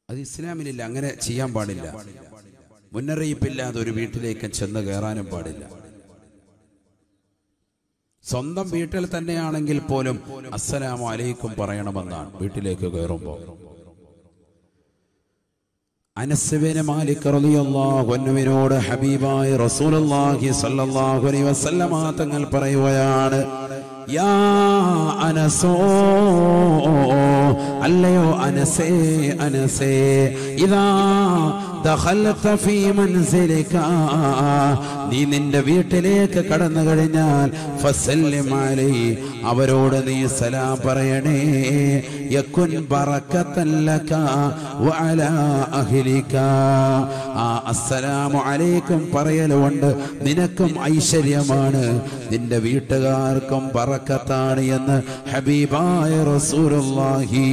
അത് ഇസ്ലാമിലില്ല അങ്ങനെ ചെയ്യാൻ പാടില്ല മുന്നറിയിപ്പില്ലാതെ ഒരു വീട്ടിലേക്ക് ചെന്ന് കയറാനും പാടില്ല സ്വന്തം വീട്ടിൽ തന്നെയാണെങ്കിൽ പോലും അസ്സലാമു അലൈക്കും പറയണമെന്നാണ് വീട്ടിലേക്ക് കയറുമ്പോൾ അനസ്ബിന് മാലിക് റളിയല്ലാഹു അൻഹുവിനോട് ഹബീബായ റസൂലുള്ളാഹി സ്വല്ലല്ലാഹു അലൈഹി വസല്ലമ തങ്ങൾ പറയുകയാണ് യാ അനസോ അല്ലയോ അനസേ അനസേ ഇതാ ദഖൽത ഫീ മൻസിലിക നീ നിന്റെ വീട്ടിലേക്ക് കടന്നു കഴിഞ്ഞാൽ ഫസല്ലിം അലൈഹി അവരോട് നീ സലാം പറയണേ യകുൻ ബറക്കത്തൻ ലക വഅലാ അഹ്ലിക ആ അസ്സലാമു അലൈക്കും പറയലുകൊണ്ട് നിനക്കും ഐശ്വര്യമാണ് നിന്റെ വീട്ടുകാർക്കും ബറക്കത്താണ് എന്ന് ഹബീബായ റസൂലുള്ളാഹി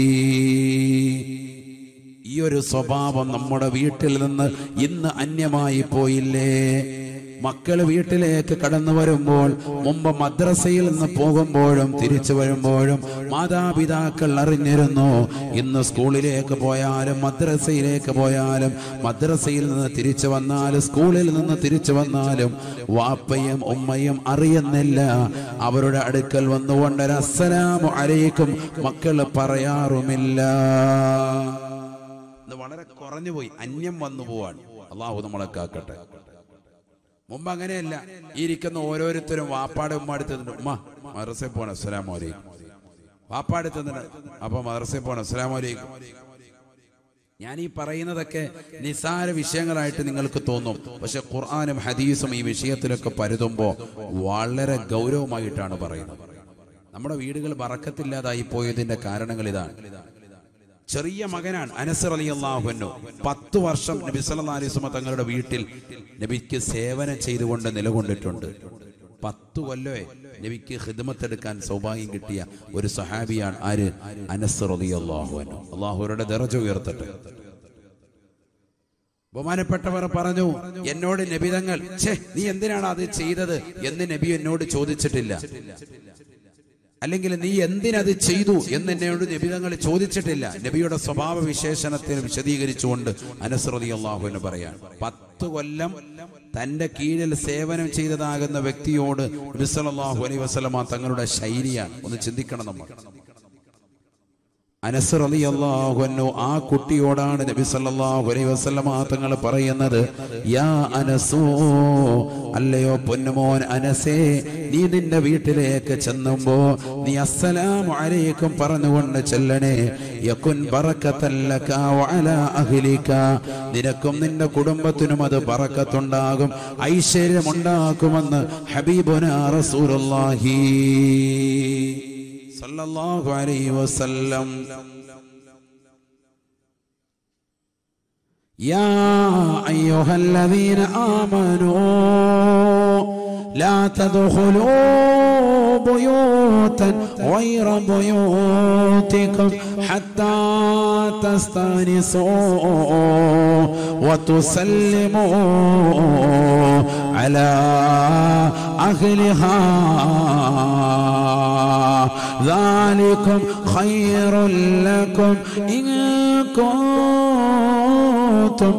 ഈ ഒരു സ്വഭാവം നമ്മുടെ വീട്ടിൽ നിന്ന് ഇന്ന് അന്യമായി പോയില്ലേ മക്കൾ വീട്ടിലേക്ക് കടന്നു വരുമ്പോൾ മുമ്പ് മദ്രസയിൽ നിന്ന് പോകുമ്പോഴും തിരിച്ചു വരുമ്പോഴും മാതാപിതാക്കൾ അറിഞ്ഞിരുന്നു ഇന്ന് സ്കൂളിലേക്ക് പോയാലും മദ്രസയിലേക്ക് പോയാലും മദ്രസയിൽ നിന്ന് തിരിച്ചു വന്നാലും സ്കൂളിൽ നിന്ന് തിരിച്ചു വന്നാലും വാപ്പയും ഉമ്മയും അറിയുന്നില്ല അവരുടെ അടുക്കൽ വന്നുകൊണ്ട് ഒരു അസ്സലാമു അലൈക്കും മക്കൾ പറയാറുമില്ല ഇത് വളരെ കുറഞ്ഞു പോയി അന്യം വന്നു പോവാണ് അള്ളാഹു നമ്മളെ കാക്കട്ടെ മുമ്പ് അങ്ങനെയല്ല ഈ ഇരിക്കുന്ന ഓരോരുത്തരും വാപ്പാടെ ഉമ്മ അടുത്തുണ്ട് ഉമ്മ മദ്രസയിൽ പോണം അസ്സലാമു അലൈക്കും വാപ്പ അടുത്തുണ്ട് അപ്പൊ മദ്രസയിൽ പോണം അസ്സലാമു അലൈക്കും ഞാൻ ഈ പറയുന്നതൊക്കെ നിസാര വിഷയങ്ങളായിട്ട് നിങ്ങൾക്ക് തോന്നും പക്ഷെ ഖുർആാനും ഹദീസും ഈ വിഷയത്തിലൊക്കെ പരുതുമ്പോൾ വളരെ ഗൗരവമായിട്ടാണ് പറയുന്നത് നമ്മുടെ വീടുകൾ വറക്കത്തില്ലാതായി പോയതിന്റെ കാരണങ്ങൾ ഇതാണ് ചെറിയ മകനാണ് അനസർ അലി അള്ളാഹുനു പത്ത് വർഷം നബി സല്ലല്ലാഹു അലൈഹി വസല്ലം തങ്ങളുടെ വീട്ടിൽ നബിക്ക് സേവനം ചെയ്തുകൊണ്ട് നിലകൊണ്ടിട്ടുണ്ട് പത്ത് കൊല്ലമേ നബിക്ക് ഹിദ്മത്തെടുക്കാൻ സൗഭാഗ്യം കിട്ടിയ ഒരു സഹാബിയാണ് ആര് അനസർ അലി അള്ളാഹുനു അള്ളാഹുരുടെ ദറജ ഉയർത്തട്ടെ ബഹുമാനപ്പെട്ടവർ പറഞ്ഞു എന്നോട് നബിതങ്ങൾ ഛേ നീ എന്തിനാണ് അത് ചെയ്തത് എന്ന് നബി എന്നോട് ചോദിച്ചിട്ടില്ല അല്ലെങ്കിൽ നീ എന്തിനത് ചെയ്തു എന്ന് എന്നോട് നബിതങ്ങൾ ചോദിച്ചിട്ടില്ല നബിയുടെ സ്വഭാവ വിശേഷണത്തിൽ വിശദീകരിച്ചുകൊണ്ട് അനസ്രതി അള്ളാഹു എന്ന് പറയാൻ പത്ത് കൊല്ലം തന്റെ കീഴിൽ സേവനം ചെയ്തതാകുന്ന വ്യക്തിയോട് നബി സല്ലല്ലാഹു അലൈഹി വസല്ലമ തങ്ങളുടെ ശൈലിയാണ് ഒന്ന് ചിന്തിക്കണം നമ്മൾ അനസർ അലി അള്ളാഹുന്നു ആ കുട്ടിയോടാണ് നബി സല്ലല്ലാഹു അലൈഹി വസല്ലമ തങ്ങൾ പറയുന്നത് യാ അനസോ അല്ലയോ പൊന്നുമോൻ അനസേ നീ നിന്റെ വീട്ടിലേക്ക് ചെന്നുമ്പോ നീ അസ്സലാമു അലൈക്കും പറഞ്ഞുകൊണ്ട് ചെല്ലണേ യകുൻ ബറക്കത്തല്ലക വഅലാ അഹ്ലിക നിനക്കും നിന്റെ കുടുംബത്തിനും അത് ബറക്കത്തുണ്ടാകും ഐശ്വര്യമുണ്ടാക്കുമെന്ന് ഹബീബുനാ റസൂലുള്ളാഹി സല്ലല്ലാഹു അലൈഹി വസല്ലം يا أيها الذين آمنوا لا تدخلوا بيوتا غير بيوتكم حتى تستانسوا وتسلموا على أهلها ذلكم خير لكم إن كنتم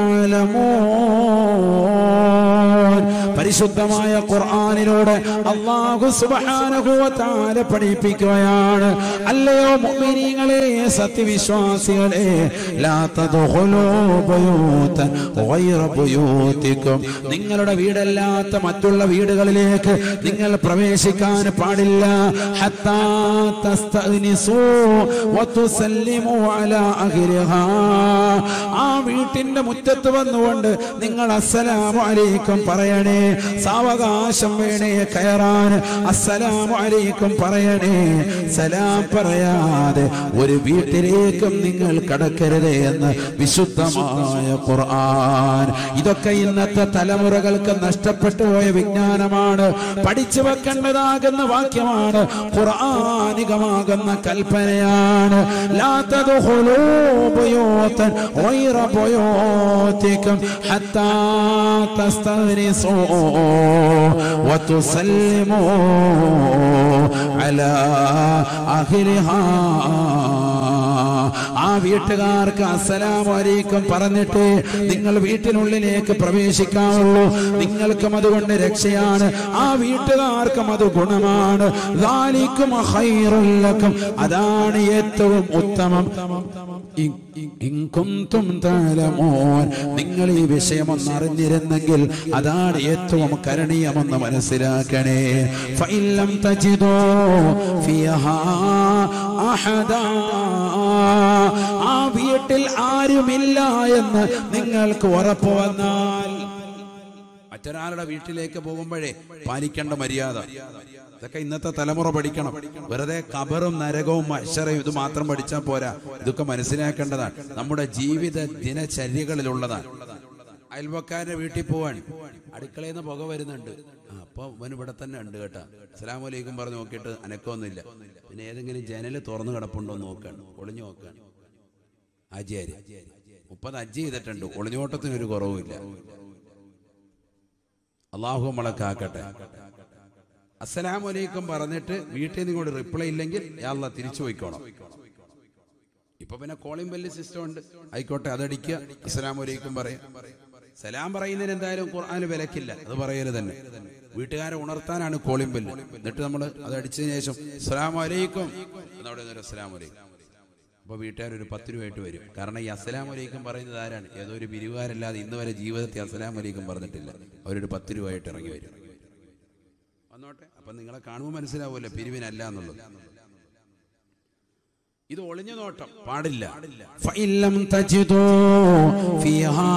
تعلمون പരിശുദ്ധമായ ഖുർആനിലൂടെ അള്ളാഹു സുബ്ഹാനഹു വ തആല പഠിപ്പിക്കുകയാണ് അല്ലയോ മുഅ്മിനീങ്ങളെ സത്യവിശ്വാസികളെ ലാ തദ്ഖുലൂ ബുയൂതൻ ഗൈറ ബുയൂതിക്കും നിങ്ങളുടെ വീടല്ലാത്ത മറ്റുള്ള വീടുകളിലേക്ക് നിങ്ങൾ പ്രവേശിക്കാൻ പാടില്ല ഹത്താ തസ്തഅ്നിസൂ വ തുസല്ലിമൂ അലാ അഹ്ലിഹാ ആ വീട്ടിന്റെ മുറ്റത്ത് വന്നുകൊണ്ട് നിങ്ങൾ അസ്സലാമു അലൈക്കും പറയണേ സാവകാശം വേണേ കയറാൻ അസ്സലാമു അലൈക്കും പറയണേ സലാം പറയാതെ ഒരു വീട്ടിലേക്കും നിങ്ങൾ കടക്കരുത് എന്ന് വിശുദ്ധമായ ഖുർആൻ ഇതൊക്കെ ഇന്നത്തെ തലമുറകൾക്ക് നഷ്ടപ്പെട്ടു പോയ വിജ്ഞാനമാണ് പഠിച്ചു വെക്കേണ്ടതാകുന്ന വാക്യമാണ് ഖുർആനികമാകുന്ന കൽപ്പനയാണ് ലാ തദ്ഖുലൂ ബുയൂതൻ غير بيوتكم حتى تستأنسوا وتسلموا على أهلها ആ വീട്ടുകാർക്ക് അസ്സലാമലൈക്കും പറഞ്ഞിട്ട് നിങ്ങൾ വീട്ടിനുള്ളിലേക്ക് പ്രവേശിക്കാവുള്ളൂ നിങ്ങൾക്കും അതുകൊണ്ട് രക്ഷയാണ് ആ വീട്ടുകാർക്കും അത് ഗുണമാണ് ذَلِكُمْ خَيْرٌ لَكُمْ. അതാണ് ഏറ്റവും ഉത്തമം ഇ- ഇൻ കുന്തും തഅലമൂൻ. നിങ്ങൾ ഈ വിഷയം ഒന്ന് അറിഞ്ഞിരുന്നെങ്കിൽ അതാണ് ഏറ്റവും കരണീയമെന്ന് മനസ്സിലാക്കണേ ഫഇല്ലം തജിദൂ ഫിഹാ അഹദാ. ആ വീട്ടിൽ ആരുമില്ല എന്ന് നിങ്ങൾക്ക് ഉറപ്പ് വന്നാൽ മറ്റൊരാളുടെ വീട്ടിലേക്ക് പോകുമ്പോഴേ പാലിക്കേണ്ട മര്യാദ ഇതൊക്കെ ഇന്നത്തെ തലമുറ പഠിക്കണം വെറുതെ കബറും നരകവും അക്ഷരയും ഇത് മാത്രം പഠിച്ചാൽ പോരാ ഇതൊക്കെ മനസ്സിലാക്കേണ്ടതാണ് നമ്മുടെ ജീവിത ദിനചര്യകളിലുള്ളതാണ് അയൽവക്കാരന്റെ വീട്ടിൽ പോവാൻ അടുക്കളയിൽ നിന്ന് പുക വരുന്നുണ്ട് ആ, അപ്പൊ അവൻ ഇവിടെ തന്നെ ഉണ്ട് കേട്ടാ അസ്സലാമലൈക്കും പറഞ്ഞ് നോക്കിയിട്ട് അനക്കമൊന്നുമില്ല പിന്നെ ഏതെങ്കിലും ജനല് തുറന്നു കിടപ്പുണ്ടോ എന്ന് നോക്കാണ് ഒളിഞ്ഞു നോക്കാണ് ആചാര്യ മുപ്പത് അജ്ജ് ചെയ്തിട്ടുണ്ട് ഒളിഞ്ഞോട്ടത്തിനൊരു കുറവുമില്ല അള്ളാഹു നമ്മളെ കാക്കട്ടെ അസ്സലാമലൈക്കും പറഞ്ഞിട്ട് വീട്ടിൽ നിന്ന് ഇങ്ങോട്ട് റിപ്ലൈ ഇല്ലെങ്കിൽ യാള്ള തിരിച്ചു പോയിക്കോണം ഇപ്പൊ പിന്നെ കോളിംഗ് ബെല്ല് സിസ്റ്റം ഉണ്ട് ആയിക്കോട്ടെ അതടിക്കുക അസ്സലാമലൈക്കും പറയാം സലാം പറയുന്നതിന് എന്തായാലും ഖുർആന് വിലക്കില്ല അത് പറയരുത് തന്നെ വീട്ടുകാരെ ഉണർത്താനാണ് കോളിംഗ് ബെല്ല് എന്നിട്ട് നമ്മൾ അത് അടിച്ചതിന് ശേഷം അസ്സലാമു അലൈക്കും എന്നവിടെ നിന്ന് അസ്സലാമു അലൈക്കും അപ്പൊ വീട്ടുകാർ ഒരു പത്ത് രൂപയായിട്ട് വരും കാരണം ഈ അസ്സലാം വലൈക്കും പറയുന്നത് ആരാണ് ഏതോ ഒരു പിരിവുകാരല്ലാതെ ഇന്ന് വരെ ജീവിതത്തിൽ അസ്സലാം വലൈക്കും പറഞ്ഞിട്ടില്ല അവരൊരു പത്ത് രൂപയായിട്ട് ഇറങ്ങി വരും വന്നോട്ടെ അപ്പൊ നിങ്ങളെ കാണുമ്പോൾ മനസ്സിലാവുമല്ലോ പിരിവിനല്ല എന്നുള്ളത് ഇത് ഒളിഞ്ഞു നോട്ടം പാടില്ല ഫഇല്ലം തജിദൂ ഫിഹാ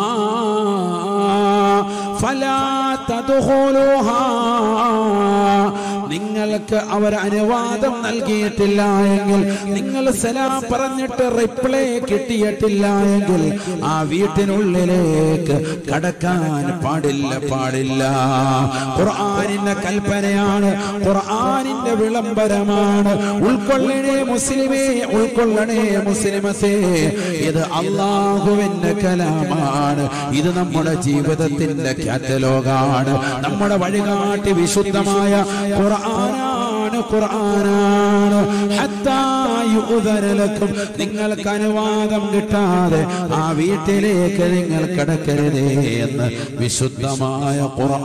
ഫലാ തദ്ഖുലുഹാ നിങ്ങൾക്ക് അവർ അനുവാദം നൽകിയിട്ടില്ല എങ്കിൽ നിങ്ങൾ സലാം പറഞ്ഞിട്ട് റിപ്ലൈ കിട്ടിയിട്ടില്ല എങ്കിൽ ആ വീട്ടിനുള്ളിലേക്ക് കടക്കാൻ പാടില്ല പാടില്ല ഖുർആനിന്റെ കൽപ്പനയാണ് ഖുർആനിന്റെ വിളംബരമാണ് ഉൾക്കൊള്ളണേ മുസ്ലിമേ ഉൾക്കൊള്ളണേ മുസ്ലിമത്തെ ഇത് അള്ളാഹുവിന്റെ കലാമാണ് ഇത് നമ്മുടെ ജീവിതത്തിന്റെ കാറ്റലോഗാണ് നമ്മുടെ വഴികാട്ടി വിശുദ്ധമായ ഖുർആനാണ് ഖുർആനാണ് ഹത്താ യുഅ്ദന ലക്കും നിങ്ങൾക്ക് അനുവാദം കിട്ടാതെ ആ വീട്ടിലേക്ക് നിങ്ങൾ കടക്കരുതേ എന്ന് വിശുദ്ധമായ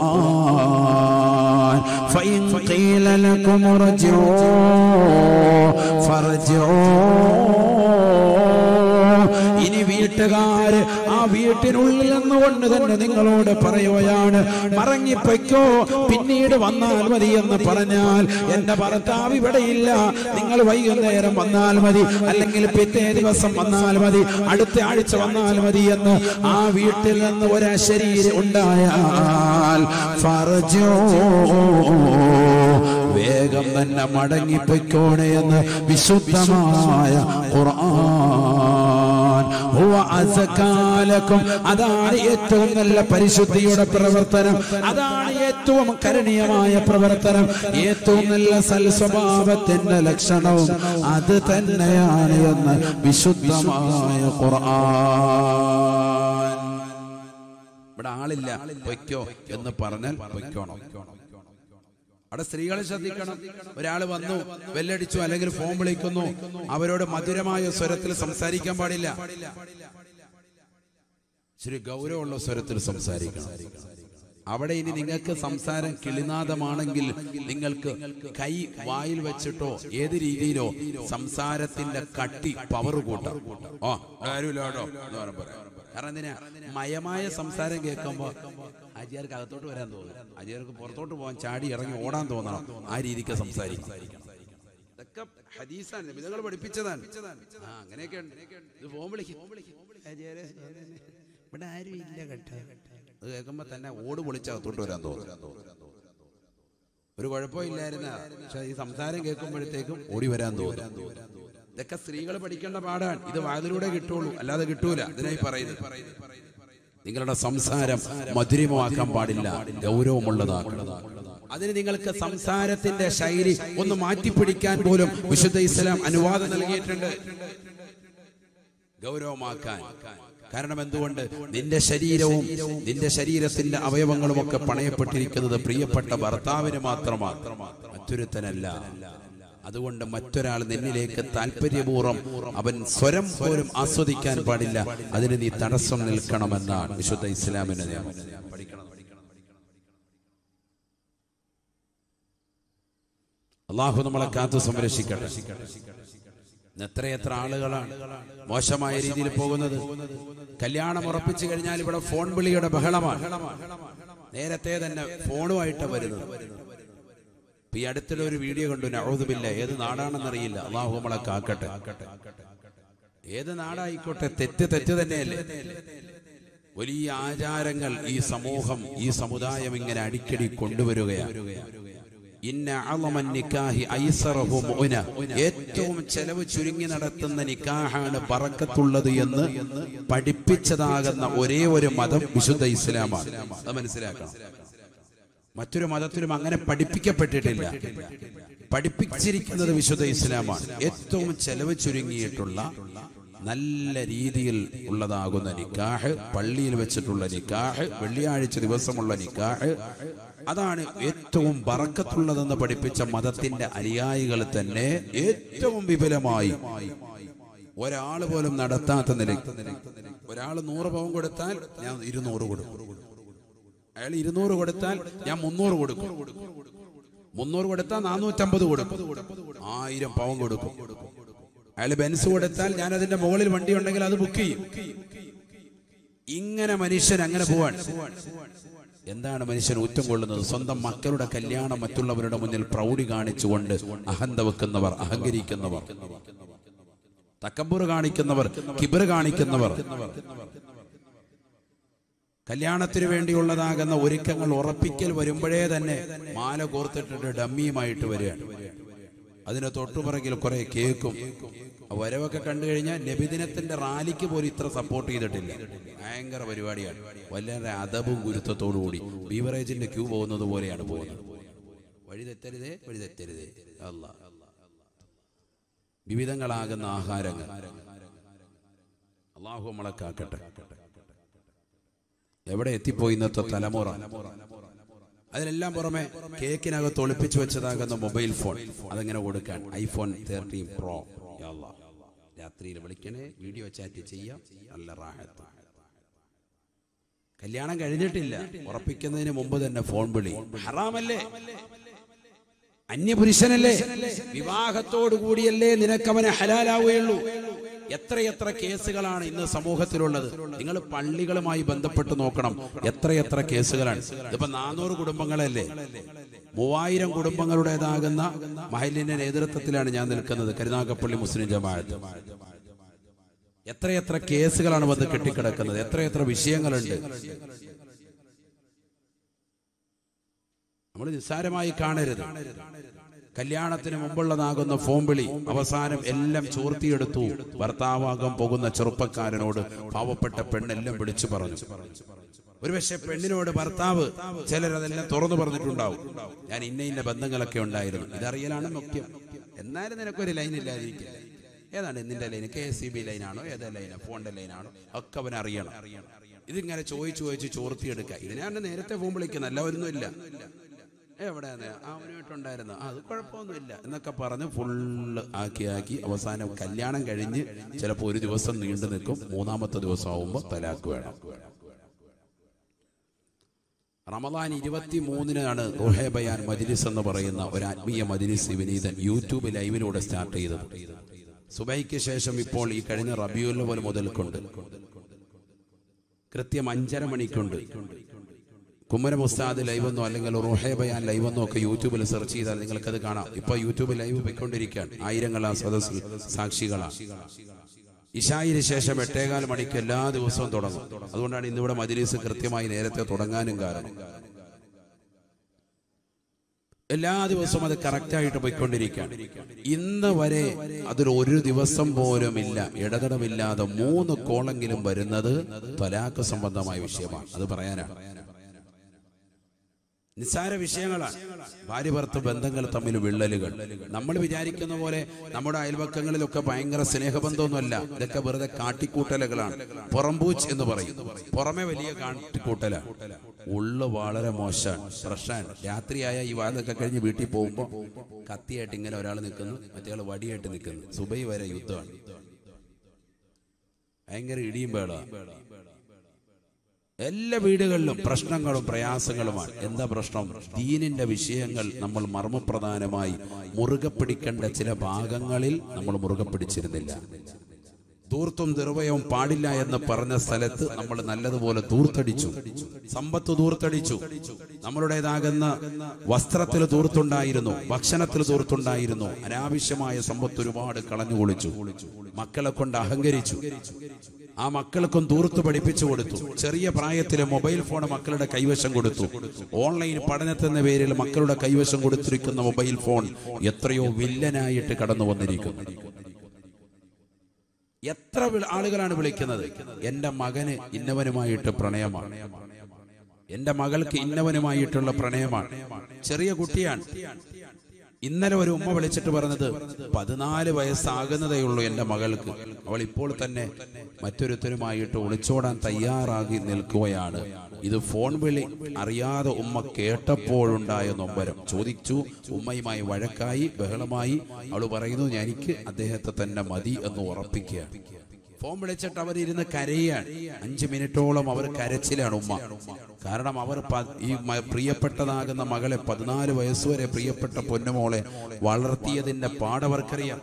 ഖുർആൻ ഫഇൻ ഖീല ലക്കും ർജിഊ ഫർജിഊ ഇനി വീട്ടുകാര് ആ വീട്ടിനുള്ളിൽ നിന്നുകൊണ്ട് തന്നെ നിങ്ങളോട് പറയുകയാണ് മറങ്ങിപ്പൊയ്ക്കോ പിന്നീട് വന്നാൽ മതി എന്ന് പറഞ്ഞാൽ എന്റെ ഭർത്താവ് ഇവിടെയില്ല നിങ്ങൾ വൈകുന്നേരം വന്നാൽ മതി അല്ലെങ്കിൽ പിറ്റേ ദിവസം വന്നാൽ മതി അടുത്ത ആഴ്ച വന്നാൽ മതി എന്ന് ആ വീട്ടിൽ നിന്ന് ഒരു അശരീരം ഉണ്ടായാൽ ഫർജോ വേഗം തന്നെ മടങ്ങിപ്പൊയ്ക്കോണേ എന്ന് വിശുദ്ധമായ ഖുർആൻ ഹുവ അസകാലക്കും അതാണ് ഏറ്റവും നല്ല പരിശുദ്ധിയുടെ പ്രവർത്തനം അതാണ് ഏറ്റവും കരണീയമായ പ്രവർത്തനം ഏറ്റവും നല്ല സൽസ്വഭാവത്തിന്റെ ലക്ഷണവും അത് തന്നെയാണ് എന്ന് വിശുദ്ധമായ ഖുർആൻ ഇവിടെ ആളില്ല പൊയ്ക്കോ എന്ന് പറഞ്ഞാൽ പൊയ്ക്കോണം അവിടെ സ്ത്രീകളെ ശ്രദ്ധിക്കണം ഒരാൾ വന്നു വെല്ലടിച്ചു അല്ലെങ്കിൽ ഫോൺ വിളിക്കുന്നു അവരോട് മധുരമായ സ്വരത്തിൽ സംസാരിക്കാൻ പാടില്ല ശരി ഗൗരവമുള്ള സ്വരത്തിൽ സംസാരിക്കണം അവിടെ ഇനി നിങ്ങൾക്ക് സംസാരം കിളിനാദമാണെങ്കിൽ നിങ്ങൾക്ക് കൈ വായിൽ വെച്ചിട്ടോ ഏത് രീതിയിലോ സംസാരത്തിന്റെ കട്ടി പവർ കൂട്ടാം ഓ കാര്യമില്ല കേട്ടോ എന്ന് പറഞ്ഞ് പറയാം കാരണം എന്തിനാ മയമായ സംസാരം കേൾക്കുമ്പോ അജിയാർക്ക് അകത്തോട്ട് വരാൻ തോന്നും അജിയാർക്ക് പുറത്തോട്ട് പോകാൻ ചാടി ഇറങ്ങി ഓടാൻ തോന്നണം ആ രീതിക്ക് സംസാരിക്കും ഇതൊക്കെ ഹദീസാണ് നബിതങ്ങൾ പഠിപ്പിച്ചതാണ് ആ അങ്ങനെയൊക്കെ ഉണ്ട് ഇത് ഫോൺ വിളിക്കും അജിയാരെ, ഇവിടെ ആരും ഇല്ല കേട്ടോ അത് കേൾക്കുമ്പോ തന്നെ ഓട് പൊളിച്ചകത്തോട്ട് വരാൻ തോന്നും ഒരു കുഴപ്പമില്ലായിരുന്ന പക്ഷെ ഈ സംസാരം കേൾക്കുമ്പോഴത്തേക്കും ഓടി വരാൻ തോന്നും ഇതൊക്കെ സ്ത്രീകൾ പഠിക്കേണ്ട പാടാണ് ഇത് വാതിലൂടെ കിട്ടുള്ളൂ അല്ലാതെ കിട്ടൂല ഇതിനായി പറയുന്നത് നിങ്ങളുടെ സംസാരം മധുരമാക്കാൻ പാടില്ല ഗൗരവമുള്ളതാക്കണം അതിന് നിങ്ങൾക്ക് സംസാരത്തിന്റെ ശൈലി ഒന്ന് മാറ്റിപ്പിടിക്കാൻ പോലും വിശുദ്ധ ഇസ്ലാം അനുവാദം നൽകിയിട്ടുണ്ട് ഗൗരവമാക്കാൻ കാരണം എന്തുകൊണ്ട് നിന്റെ ശരീരവും നിന്റെ ശരീരത്തിന്റെ അവയവങ്ങളും ഒക്കെ പണയപ്പെട്ടിരിക്കുന്നത് പ്രിയപ്പെട്ട ഭർത്താവിന് മാത്രമാണ് മറ്റൊരുത്തനല്ല അതുകൊണ്ട് മറ്റൊരാൾ നിന്നിലേക്ക് താല്പര്യപൂർവ്വം അവൻ സ്വരം പോലും ആസ്വദിക്കാൻ പാടില്ല അതിന് നീ തടസ്സം നിൽക്കണമെന്നാണ് വിശുദ്ധ ഇസ്ലാമിന്റെ നിയമം പഠിക്കണം അള്ളാഹു നമ്മളെ കാത്തു സംരക്ഷിക്കട്ടെ ഇന്ന് എത്രയെത്ര ആളുകളാണ് മോശമായ രീതിയിൽ പോകുന്നത് കല്യാണം ഉറപ്പിച്ചു കഴിഞ്ഞാൽ ഇവിടെ ഫോൺ വിളിയുടെ ബഹളമാണ് നേരത്തെ തന്നെ ഫോണുമായിട്ട് വരുന്നത് ഇപ്പൊ ഈ അടുത്തിടെ ഒരു വീഡിയോ കണ്ടു നഴുതുമില്ല ഏത് നാടാണെന്നറിയില്ല അള്ളാഹു നമ്മളെ കാക്കട്ടെ ഏത് നാടായിക്കോട്ടെ തെറ്റ് തെറ്റ് തന്നെയല്ലേ വലിയ ആചാരങ്ങൾ ഈ സമൂഹം ഈ സമുദായം ഇങ്ങനെ അടിക്കടി കൊണ്ടുവരികയാണ് ഇന്ന അളമൻ നിക്കാഹി ഐസറഹു മുഅ്ന. ഏറ്റവും ചെലവ് ചുരുങ്ങി നടത്തുന്ന നിക്കാഹാണ് ബറക്കത്തുള്ളത് എന്ന് പഠിപ്പിച്ചതാകുന്ന ഒരേ ഒരു മതം വിശുദ്ധ ഇസ്ലാമാണ് അത് മനസ്സിലാക്കണം മറ്റൊരു മതത്തിലും അങ്ങനെ പഠിപ്പിക്കപ്പെട്ടിട്ടില്ല പഠിപ്പിച്ചിരിക്കുന്നത് വിശുദ്ധ ഇസ്ലാമാണ് ഏറ്റവും ചെലവ് ചുരുങ്ങിയിട്ടുള്ള നല്ല രീതിയിൽ ഉള്ളതാകുന്ന നിക്കാഹ് പള്ളിയിൽ വെച്ചിട്ടുള്ള നിക്കാഹ് വെള്ളിയാഴ്ച ദിവസമുള്ള നിക്കാഹ് അതാണ് ഏറ്റവും ബറക്കത്തുള്ളതെന്ന് പഠിപ്പിച്ച മതത്തിന്റെ അനുയായികൾ തന്നെ ഏറ്റവും വിപുലമായി ഒരാൾ പോലും നടത്താത്ത നിലയ്ക്ക് ഒരാൾ നൂറ് പവൻ കൊടുത്താൽ ഞാൻ ഇരുന്നൂറ് കൊടുക്കും അയാൾ ഇരുന്നൂറ് കൊടുത്താൽ ഞാൻ മുന്നൂറ് കൊടുക്കും മുന്നൂറ് കൊടുത്താൽ നാനൂറ്റമ്പത് കൊടുക്കും ആയിരം പവൻ കൊടുക്കും അയാൾ ബെൻസ് കൊടുത്താൽ ഞാൻ അതിന്റെ മുകളിൽ വണ്ടി ഉണ്ടെങ്കിൽ അത് ബുക്ക് ചെയ്യും ഇങ്ങനെ മനുഷ്യൻ അങ്ങനെ പോവാൻ എന്താണ് മനുഷ്യൻ ഊറ്റം കൊള്ളുന്നത് സ്വന്തം മക്കളുടെ കല്യാണം മറ്റുള്ളവരുടെ മുന്നിൽ പ്രൗഢി കാണിച്ചുകൊണ്ട് അഹന്ത വെക്കുന്നവർ അഹങ്കരിക്കുന്നവർ തക്കമ്പുറ് കാണിക്കുന്നവർ കിബറ് കാണിക്കുന്നവർ കല്യാണത്തിന് വേണ്ടിയുള്ളതാകുന്ന ഒരുക്കങ്ങൾ ഉറപ്പിക്കൽ വരുമ്പോഴേ തന്നെ മാല കോർത്തിട്ടിട്ട് ഡമ്മിയുമായിട്ട് വരികയാണ് അതിന് തൊട്ടുപുറകിൽ കുറെ കേക്കും ആ വരവൊക്കെ കണ്ടു കഴിഞ്ഞാൽ നബിദിനത്തിന്റെ റാലിക്ക് പോലും ഇത്ര സപ്പോർട്ട് ചെയ്തിട്ടില്ല ഭയങ്കര പരിപാടിയാണ് വളരെ അതവും ഗുരുത്വത്തോടു കൂടി ബീവറേജിന്റെ ക്യൂ പോകുന്നത് പോലെയാണ് പോകുന്നത് വഴി തെറ്റരുതേ വഴി തെറ്റരുതേ അല്ല വിവിധങ്ങളാകുന്ന ആഹാരങ്ങൾ അള്ളാഹു നമ്മളെ കാക്കട്ടെ എവിടെ എത്തിപ്പോയി ഇന്നത്തെ തലമുറ അതിനെല്ലാം പുറമെ കേക്കിനകത്ത് ഒളിപ്പിച്ചു വെച്ചതാകുന്ന മൊബൈൽ ഫോൺ അതെങ്ങനെ കൊടുക്കാൻ ഐഫോൺ തേർട്ടീൻ പ്രോ രാത്രിയിൽ വിളിക്കണേ വീഡിയോ ചാറ്റ് ചെയ്യാം നല്ല റാഹത്ത് കല്യാണം കഴിഞ്ഞിട്ടില്ല ഉറപ്പിക്കുന്നതിന് മുമ്പ് തന്നെ ഫോൺ വിളി ഹറാമല്ലേ അന്യപുരുഷനല്ലേ വിവാഹത്തോടു കൂടിയല്ലേ നിനക്കവനെ ഹലാലാവുകയുള്ളൂ എത്രയെത്ര കേസുകളാണ് ഇന്ന് സമൂഹത്തിലുള്ളത് നിങ്ങൾ പള്ളികളുമായി ബന്ധപ്പെട്ട് നോക്കണം എത്രയെത്ര കേസുകളാണ് ഇതിപ്പോ നാനൂറ് കുടുംബങ്ങളല്ലേ മൂവായിരം കുടുംബങ്ങളുടേതാകുന്ന മഹലിന്റെ നേതൃത്വത്തിലാണ് ഞാൻ നിൽക്കുന്നത് കരുനാഗപ്പള്ളി മുസ്ലിം ജമാഅത്ത് എത്രയെത്ര കേസുകളാണ് വന്ന് കെട്ടിക്കിടക്കുന്നത് എത്രയെത്ര വിഷയങ്ങളുണ്ട് നമ്മൾ നിസ്സാരമായി കാണരുത് കല്യാണത്തിന് മുമ്പുള്ളതാകുന്ന ഫോൺ വിളി അവസാനം എല്ലാം ചോർത്തിയെടുത്തു ഭർത്താവാകാൻ പോകുന്ന ചെറുപ്പക്കാരനോട് പാവപ്പെട്ട പെണ്ണെല്ലാം വിളിച്ചു പറഞ്ഞു ഒരുപക്ഷെ പെണ്ണിനോട് ഭർത്താവ് ചിലരതെല്ലാം തുറന്നു പറഞ്ഞിട്ടുണ്ടാവും ഞാൻ ഇന്ന ഇന്ന ബന്ധങ്ങളൊക്കെ ഉണ്ടായിരുന്നു ഇതറിയലാണ് മുഖ്യം എന്നാലും നിനക്കൊരു ലൈൻ ഇല്ലാതിരിക്കില്ല ഏതാണ് നിന്റെ line K S C B ലൈനാണോ ഏതാ ലൈനാ ഫോണിന്റെ ലൈനാണോ ഒക്കെ അവൻ അറിയണം ഇതിങ്ങനെ ചോദിച്ചു ചോദിച്ച് ചോർത്തിയെടുക്കുക ഇതിനാണ് നേരത്തെ ഫോൺ വിളിക്കുന്നത് എല്ലാവരൊന്നും ഇല്ല എവിടെയാണ് അവനുമായിട്ടുണ്ടായിരുന്നു ആ, അത് കുഴപ്പമൊന്നുമില്ല എന്നൊക്കെ പറഞ്ഞ് ഫുള്ള് ആക്കി ആക്കി അവസാനം കല്യാണം കഴിഞ്ഞ് ചിലപ്പോൾ ഒരു ദിവസം നീണ്ടു നിൽക്കും മൂന്നാമത്തെ ദിവസം ആവുമ്പോൾ തലാക്ക് വേണം റമദാൻ ഇരുപത്തി മൂന്നിനാണ് റുഹേ ബയാൻ മജ്ലിസ് എന്ന് പറയുന്ന ഒരു ആത്മീയ മജ്ലിസ് വിനീതൻ യൂട്യൂബ് ലൈവിലൂടെ സ്റ്റാർട്ട് ചെയ്തത് സുബൈക്ക് ശേഷം ഇപ്പോൾ ഈ കഴിഞ്ഞ റബിയുൽ പോലെ മുതൽക്കുണ്ട് കൃത്യം അഞ്ചര മണിക്കുണ്ട് കുമ്മരം ഉസ്താദ് ലൈവെന്നോ അല്ലെങ്കിൽ റുഹേ ബയാൻ ലൈവെന്നോ ഒക്കെ യൂട്യൂബിൽ സെർച്ച് ചെയ്താൽ നിങ്ങൾക്കത് കാണാം ഇപ്പൊ യൂട്യൂബ് ലൈവ് പോയിക്കൊണ്ടിരിക്കുകയാണ് ആയിരങ്ങളാ സദസ്സിൽ സാക്ഷികളാ ഇഷായിന് ശേഷം എട്ടേകാൽ മണിക്ക് എല്ലാ ദിവസവും തുടങ്ങും അതുകൊണ്ടാണ് ഇന്നിവിടെ മജ്ലിസ് കൃത്യമായി നേരത്തെ തുടങ്ങാനും കാരണം എല്ലാ ദിവസവും അത് കറക്റ്റായിട്ട് പോയിക്കൊണ്ടിരിക്കുകയാണ് ഇന്ന് വരെ അതിൽ ഒരു ദിവസം പോലും ഇല്ല ഇടതടമില്ലാതെ മൂന്ന് കോളെങ്കിലും വരുന്നത് തലാക്ക് സംബന്ധമായ വിഷയമാണ് അത് പറയാനാണ് നിസ്സാര വിഷയങ്ങളാണ് ഭാര്യ ഭർത്ത ബന്ധങ്ങൾ തമ്മിൽ വിള്ളലുകൾ നമ്മൾ വിചാരിക്കുന്ന പോലെ നമ്മുടെ അയൽവക്കങ്ങളിലൊക്കെ ഭയങ്കര സ്നേഹബന്ധമൊന്നുമല്ല ഇതൊക്കെ വെറുതെ കാട്ടിക്കൂട്ടലുകളാണ് പുറംപൂച്ച് എന്ന് പറയും പുറമെ വലിയ കാട്ടിക്കൂട്ടലാണ് ഉള്ളു വളരെ മോശമാണ് പ്രശ്നമാണ് രാത്രിയായ ഈ വാതൊക്കെ കഴിഞ്ഞ് വീട്ടിൽ പോകുമ്പോൾ കത്തിയായിട്ട് ഇങ്ങനെ ഒരാൾ നിൽക്കുന്നു മറ്റേ വടിയായിട്ട് നിൽക്കുന്നു സുബൈ വരെ യുദ്ധമാണ് ഭയങ്കര ഇടിയും വേള എല്ലാ വീടുകളിലും പ്രശ്നങ്ങളും പ്രയാസങ്ങളുമാണ് എന്താ പ്രശ്നം ദീനിന്റെ വിഷയങ്ങൾ നമ്മൾ മർമ്മപ്രധാനമായി മുറുകെ പിടിക്കേണ്ട ചില ഭാഗങ്ങളിൽ നമ്മൾ മുറുകെ പിടിച്ചിരുന്നില്ല ധൂർത്തും നിർവയവും പാടില്ല എന്ന് പറഞ്ഞ സ്ഥലത്ത് നമ്മൾ നല്ലതുപോലെ ധൂർത്തടിച്ചു സമ്പത്ത് ധൂർത്തടിച്ചു നമ്മളുടേതാകുന്ന വസ്ത്രത്തിൽ ധൂർത്തുണ്ടായിരുന്നു ഭക്ഷണത്തിൽ ധൂർത്തുണ്ടായിരുന്നു അനാവശ്യമായ സമ്പത്ത് ഒരുപാട് കളഞ്ഞു കുളിച്ചു മക്കളെ കൊണ്ട് അഹങ്കരിച്ചു ആ മക്കൾക്കും ദൂർത്ത് പഠിപ്പിച്ചു കൊടുത്തു ചെറിയ പ്രായത്തിലെ മൊബൈൽ ഫോൺ മക്കളുടെ കൈവശം കൊടുത്തു ഓൺലൈൻ പഠനത്തിന്റെ പേരിൽ മക്കളുടെ കൈവശം കൊടുത്തിരിക്കുന്ന മൊബൈൽ ഫോൺ എത്രയോ വില്ലനായിട്ട് കടന്നു വന്നിരിക്കുന്നു എത്ര വി- ആളുകളാണ് വിളിക്കുന്നത് എന്റെ മകന് ഇന്നവനുമായിട്ട് പ്രണയമാണ് എന്റെ മകൾക്ക് ഇന്നവനുമായിട്ടുള്ള പ്രണയമാണ് ചെറിയ കുട്ടിയാണ് ഇന്നലെ ഒരു ഉമ്മ വിളിച്ചിട്ട് പറഞ്ഞത് പതിനാല് വയസ്സാകുന്നതേ ഉള്ളൂ എന്റെ മകൾക്ക് അവൾ ഇപ്പോൾ തന്നെ മറ്റൊരുത്തരുമായിട്ട് ഒളിച്ചോടാൻ തയ്യാറാകി നിൽക്കുകയാണ് ഇത് ഫോൺ വിളി അറിയാതെ ഉമ്മ കേട്ടപ്പോഴുണ്ടായ നൊമ്പരം ചോദിച്ചു ഉമ്മയുമായി വഴക്കായി ബഹളമായി അവൾ പറയുന്നു എനിക്ക് അദ്ദേഹത്തെ തന്നെ മതി എന്ന് ഉറപ്പിക്കുകയാണ് ഫോൺ വിളിച്ചിട്ട് അവർ ഇരുന്ന് കരയാണ് അഞ്ചു മിനിറ്റോളം അവർ കരച്ചിലാണ് ഉമ്മ കാരണം അവർ പ- ഈ മ- പ്രിയപ്പെട്ടതാകുന്ന മകളെ പതിനാല് വയസ്സുവരെ പ്രിയപ്പെട്ട പൊന്നുമോളെ വളർത്തിയതിന്റെ പാടവർക്കറിയാം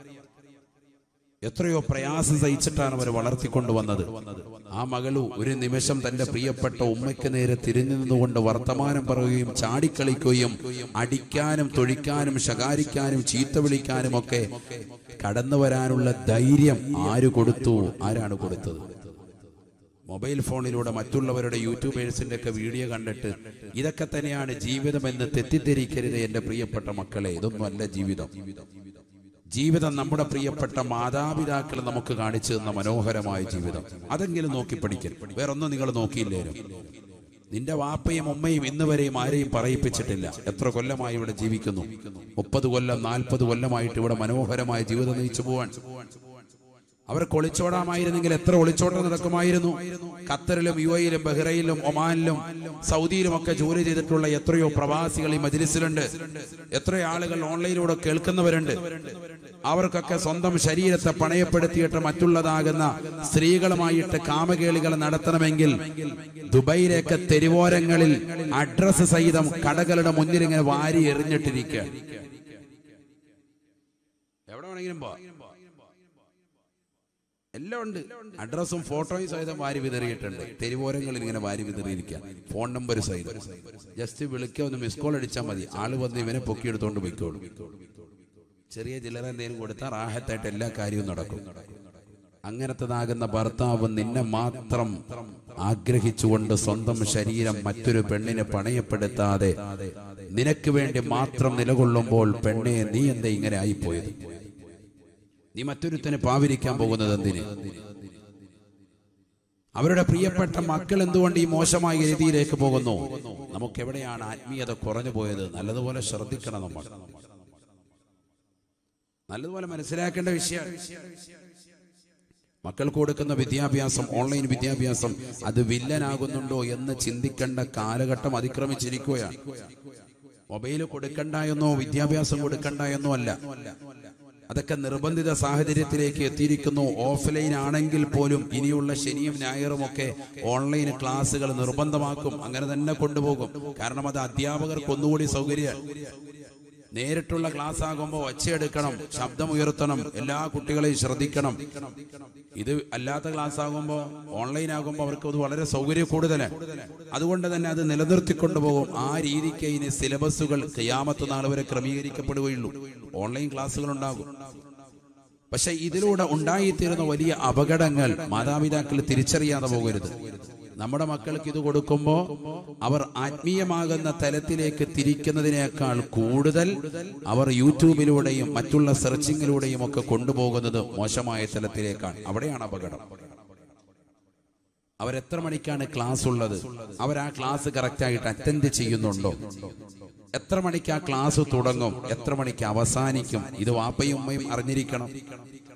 എത്രയോ പ്രയാസം സഹിച്ചിട്ടാണ് അവർ വളർത്തിക്കൊണ്ടുവന്നത് ആ മകളു ഒരു നിമിഷം തന്റെ പ്രിയപ്പെട്ട ഉമ്മയ്ക്ക് നേരെ തിരിഞ്ഞു നിന്നുകൊണ്ട് വർത്തമാനം പറയുകയും ചാടിക്കളിക്കുകയും അടിക്കാനും തൊഴിക്കാനും ശകാരിക്കാനും ചീത്ത വിളിക്കാനും ഒക്കെ കടന്നു വരാനുള്ള ധൈര്യം ആര് കൊടുത്തു ആരാണ് കൊടുത്തത് മൊബൈൽ ഫോണിലൂടെ മറ്റുള്ളവരുടെ യൂട്യൂബേഴ്സിന്റെ ഒക്കെ വീഡിയോ കണ്ടിട്ട് ഇതൊക്കെ തന്നെയാണ് ജീവിതം എന്ന് തെറ്റിദ്ധരിക്കരുത് എന്റെ പ്രിയപ്പെട്ട മക്കളെ ഇതൊന്നും അല്ല ജീവിതം ജീവിതം നമ്മുടെ പ്രിയപ്പെട്ട മാതാപിതാക്കൾ നമുക്ക് കാണിച്ചു തന്ന മനോഹരമായ ജീവിതം അതെങ്കിലും നോക്കി പഠിക്കൽ വേറൊന്നും നിങ്ങൾ നോക്കിയില്ലേരും നിന്റെ വാപ്പയും ഉമ്മയും ഇന്ന് വരെയും ആരെയും പറയിപ്പിച്ചിട്ടില്ല എത്ര കൊല്ലമായി ഇവിടെ ജീവിക്കുന്നു മുപ്പത് കൊല്ലം നാൽപ്പത് കൊല്ലമായിട്ട് ഇവിടെ മനോഹരമായ ജീവിതം നയിച്ചു പോവാൻ അവർക്ക് ഒളിച്ചോടാമായിരുന്നെങ്കിൽ എത്ര ഒളിച്ചോട്ടം നടക്കുമായിരുന്നു ഖത്തറിലും യു എയിലും ബഹ്റൈനിലും ഒമാനിലും സൗദിയിലും ഒക്കെ ജോലി ചെയ്തിട്ടുള്ള എത്രയോ പ്രവാസികൾ ഈ മജിലിസിലുണ്ട് എത്രയോ ആളുകൾ ഓൺലൈനിലൂടെ കേൾക്കുന്നവരുണ്ട് അവർക്കൊക്കെ സ്വന്തം ശരീരത്തെ പണയപ്പെടുത്തിയിട്ട് മറ്റുള്ളതാകുന്ന സ്ത്രീകളുമായിട്ട് കാമകേളികൾ നടത്തണമെങ്കിൽ ദുബൈയിലേക്ക് തെരുവോരങ്ങളിൽ അഡ്രസ് സഹിതം കടകളുടെ മുന്നിൽ ഇങ്ങനെ വാരി എറിഞ്ഞിട്ടിരിക്കുക എവിടെ വേണമെങ്കിലും പോ എല്ലാം ഉണ്ട് അഡ്രസ്സും ഫോട്ടോയും സഹിതം വാരി വിതറിയിട്ടുണ്ട് തെരുവോരങ്ങളിൽ ഇങ്ങനെ വാരി വിതറിയിരിക്കുക ഫോൺ നമ്പർ സഹിതം ജസ്റ്റ് വിളിക്കുക ഒന്ന് മിസ് കോൾ അടിച്ചാൽ മതി ആള് വന്ന് ഇവനെ പൊക്കിയെടുത്തോണ്ട് പോയിക്കോളും ചെറിയ ചില്ലറ എന്തെങ്കിലും കൊടുത്താൽ റാഹത്തായിട്ട് എല്ലാ കാര്യവും നടക്കും അങ്ങനത്തതാകുന്ന ഭർത്താവ് നിന്നെ മാത്രം ആഗ്രഹിച്ചുകൊണ്ട് സ്വന്തം ശരീരം മറ്റൊരു പെണ്ണിനെ പണയപ്പെടുത്താതെ നിനക്ക് വേണ്ടി മാത്രം നിലകൊള്ളുമ്പോൾ പെണ്ണെ നീ എന്താ ഇങ്ങനെ ആയിപ്പോയത് നീ മറ്റൊരുത്തനെ പാവിരിക്കാൻ പോകുന്നത് എന്തിന് അവരുടെ പ്രിയപ്പെട്ട മക്കൾ എന്തുകൊണ്ട് ഈ മോശമായ രീതിയിലേക്ക് പോകുന്നു നമുക്ക് എവിടെയാണ് ആത്മീയത കുറഞ്ഞു പോയത് നല്ലതുപോലെ ശ്രദ്ധിക്കണം നമ്മൾ നല്ലതുപോലെ മനസ്സിലാക്കേണ്ട വിഷയമാണ് മക്കൾക്ക് കൊടുക്കുന്ന വിദ്യാഭ്യാസം ഓൺലൈൻ വിദ്യാഭ്യാസം അത് വില്ലനാകുന്നുണ്ടോ എന്ന് ചിന്തിക്കേണ്ട കാലഘട്ടം അതിക്രമിച്ചിരിക്കുകയാണ് മൊബൈൽ കൊടുക്കണ്ട എന്നോ വിദ്യാഭ്യാസം കൊടുക്കണ്ട എന്നോ അല്ല അതൊക്കെ നിർബന്ധിത സാഹചര്യത്തിലേക്ക് എത്തിയിരിക്കുന്നു ഓഫ്ലൈൻ ആണെങ്കിൽ പോലും ഇനിയുള്ള ശനിയും ഞായറും ഒക്കെ ഓൺലൈൻ ക്ലാസ്സുകൾ നിർബന്ധമാക്കും അങ്ങനെ തന്നെ കൊണ്ടുപോകും കാരണം അത് അധ്യാപകർക്ക് ഒന്നുകൂടി സൗകര്യം നേരിട്ടുള്ള ക്ലാസ് ആകുമ്പോൾ ഒച്ചയെടുക്കണം ശബ്ദം ഉയർത്തണം എല്ലാ കുട്ടികളെയും ശ്രദ്ധിക്കണം ഇത് അല്ലാത്ത ക്ലാസ് ആകുമ്പോൾ ഓൺലൈൻ ആകുമ്പോൾ അവർക്ക് അത് വളരെ സൗകര്യം കൂടുതലാണ് അതുകൊണ്ട് തന്നെ അത് നിലനിർത്തിക്കൊണ്ടുപോകും ആ രീതിക്ക് ഇനി സിലബസുകൾ കയ്യാമത്ത് നാൾ വരെ ക്രമീകരിക്കപ്പെടുകയുള്ളൂ ഓൺലൈൻ ക്ലാസ്സുകൾ ഉണ്ടാകും പക്ഷെ ഇതിലൂടെ ഉണ്ടായിത്തീരുന്ന വലിയ അപകടങ്ങൾ മാതാപിതാക്കൾ തിരിച്ചറിയാതെ പോകരുത് നമ്മുടെ മക്കൾക്ക് ഇത് കൊടുക്കുമ്പോൾ അവർ ആത്മീയമാകുന്ന തലത്തിലേക്ക് തിരിക്കുന്നതിനേക്കാൾ കൂടുതൽ അവർ യൂട്യൂബിലൂടെയും മറ്റുള്ള സെർച്ചിങ്ങിലൂടെയും ഒക്കെ കൊണ്ടുപോകുന്നത് മോശമായ തലത്തിലേക്കാണ് അവിടെയാണ് അപകടം അവരെത്ര മണിക്കാണ് ക്ലാസ് ഉള്ളത് അവർ ആ ക്ലാസ് കറക്റ്റായിട്ട് അറ്റൻഡ് ചെയ്യുന്നുണ്ടോ എത്ര മണിക്ക് ആ ക്ലാസ് തുടങ്ങും എത്ര മണിക്ക് അവസാനിക്കും ഇത് വാപ്പയും ഉമ്മയും അറിഞ്ഞിരിക്കണം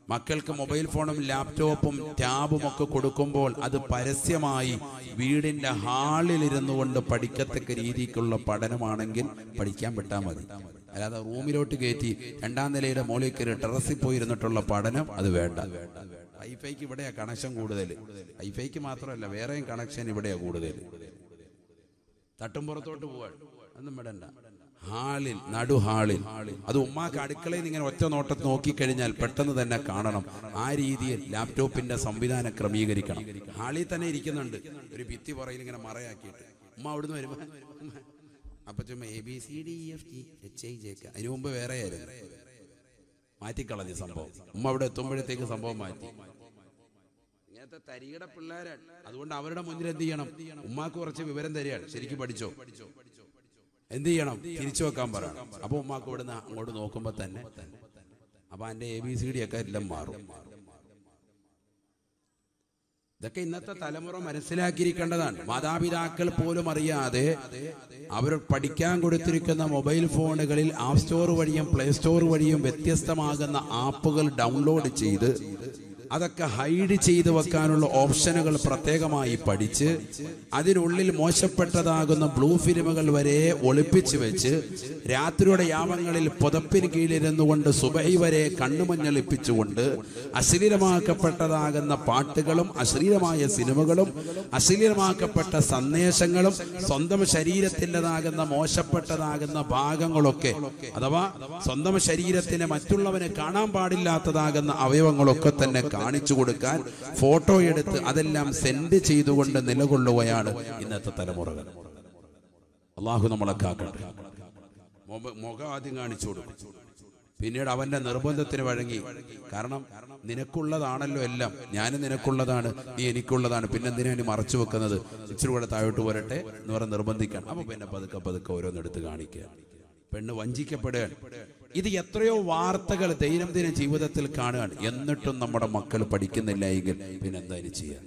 മക്കൾക്ക് മൊബൈൽ ഫോണും ലാപ്ടോപ്പും ടാബും ഒക്കെ കൊടുക്കുമ്പോൾ അത് പരസ്യമായി വീടിന്റെ ഹാളിൽ ഇരുന്നു കൊണ്ട് പഠിക്കത്തക്ക രീതിക്കുള്ള പഠനമാണെങ്കിൽ പഠിക്കാൻ വിട്ടാൽ മതി അല്ലാതെ റൂമിലോട്ട് കയറ്റി രണ്ടാം നിലയുടെ മുകളിൽ കയറി ടെറസിൽ പോയി ഇരുന്നിട്ടുള്ള പഠനം അത് വേണ്ട വൈഫൈക്ക് ഇവിടെയാ കണക്ഷൻ കൂടുതൽ വൈഫൈക്ക് മാത്രമല്ല വേറെയും കണക്ഷൻ ഇവിടെയാ കൂടുതൽ തട്ടുംപുറത്തോട്ട് പോവാൻ ഒന്നും വിടണ്ട ഹാളിൽ നടു ഹാളിൽ അത് ഉമ്മാക്ക് അടുക്കളയിൽ നിന്ന് ഇങ്ങനെ ഒറ്റ നോട്ടത്തിൽ നോക്കിക്കഴിഞ്ഞാൽ പെട്ടെന്ന് തന്നെ കാണണം ആ രീതിയിൽ ലാപ്ടോപ്പിന്റെ സംവിധാനം ക്രമീകരിക്കണം ഹാളിൽ തന്നെ ഇരിക്കുന്നുണ്ട് ഒരു ഭിത്തി പുറയിൽ ഇങ്ങനെ മറയാക്കിയിട്ട് ഉമ്മ അവിടുന്ന് വരുമ്പോ അപ്പൊ ചുമ്മാ A B C D F G H I J K അതിനു മുമ്പ് വേറെ ആയിരുന്നു മാറ്റിക്കളഞ്ഞു സംഭവം ഉമ്മ അവിടെ എത്തുമ്പോഴത്തേക്ക് സംഭവം മാറ്റി ഇങ്ങനത്തെ തരികട പിള്ളേരാണ് അതുകൊണ്ട് അവരുടെ മുന്നിൽ എന്ത് ചെയ്യണം ഉമ്മാക്ക് കുറച്ച് വിവരം തരികയാണ് ശരിക്കും പഠിച്ചോ എന്ത് ചെയ്യണം തിരിച്ചു വെക്കാൻ പറയണം അപ്പൊ ഉമ്മാക്ക് ഇവിടുന്ന് അങ്ങോട്ട് നോക്കുമ്പോ തന്നെ അപ്പൊ എന്റെ എ ബി സി ഡി ഒക്കെ എല്ലാം മാറും ഇതൊക്കെ ഇന്നത്തെ തലമുറ മനസ്സിലാക്കിയിരിക്കേണ്ടതാണ് മാതാപിതാക്കൾ പോലും അറിയാതെ അവർ പഠിക്കാൻ കൊടുത്തിരിക്കുന്ന മൊബൈൽ ഫോണുകളിൽ ആപ്പ് സ്റ്റോർ വഴിയും പ്ലേ സ്റ്റോർ വഴിയും വ്യത്യസ്തമാകുന്ന ആപ്പുകൾ ഡൗൺലോഡ് ചെയ്ത് അതൊക്കെ ഹൈഡ് ചെയ്ത് വെക്കാനുള്ള ഓപ്ഷനുകൾ പ്രത്യേകമായി പഠിച്ച് അതിനുള്ളിൽ മോശപ്പെട്ടതാകുന്ന ബ്ലൂ ഫിലിമുകൾ വരെ ഒളിപ്പിച്ച് വെച്ച് രാത്രിയുടെ യാമങ്ങളിൽ പുതപ്പിന് കീഴിലിരുന്നുകൊണ്ട് സുബൈ വരെ കണ്ണുമഞ്ഞളിപ്പിച്ചുകൊണ്ട് അശ്ലീലമാക്കപ്പെട്ടതാകുന്ന പാട്ടുകളും അശ്ലീലമായ സിനിമകളും അശ്ലീലമാക്കപ്പെട്ട സന്ദേശങ്ങളും സ്വന്തം ശരീരത്തിൻ്റെതാകുന്ന മോശപ്പെട്ടതാകുന്ന ഭാഗങ്ങളൊക്കെ അഥവാ സ്വന്തം ശരീരത്തിന് മറ്റുള്ളവന് കാണാൻ പാടില്ലാത്തതാകുന്ന അവയവങ്ങളൊക്കെ തന്നെ കാണിച്ചു കൊടുക്കാൻ ഫോട്ടോ എടുത്ത് അതെല്ലാം സെൻഡ് ചെയ്തുകൊണ്ട് നിലകൊള്ളുകയാണ് ഇന്നത്തെ തലമുറകൾ അള്ളാഹു നമ്മളെ കാക്കട്ടെ മൊബ- മുഖം ആദ്യം കാണിച്ചു കൊടുക്കും പിന്നീട് അവന്റെ നിർബന്ധത്തിന് വഴങ്ങി കാരണം നിനക്കുള്ളതാണല്ലോ എല്ലാം ഞാനും നിനക്കുള്ളതാണ് നീ എനിക്കുള്ളതാണ് പിന്നെ എന്തിനാ നീ മറച്ചു വെക്കുന്നത് ഇച്ചിരി കൂടെ താഴോട്ട് പോരട്ടെ എന്ന് പറഞ്ഞ് നിർബന്ധിക്കണം അപ്പൊ പിന്നെ പതുക്കെ പതുക്കെ ഓരോന്നെടുത്ത് കാണിക്കുക പെണ്ണ് വഞ്ചിക്കപ്പെടുകയാണ് ഇത് എത്രയോ വാർത്തകൾ ദൈനംദിന ജീവിതത്തിൽ കാണുകയാണ് എന്നിട്ടും നമ്മുടെ മക്കൾ പഠിക്കുന്നില്ല എങ്കിൽ പിന്നെ എന്താ ഇനി ചെയ്യാൻ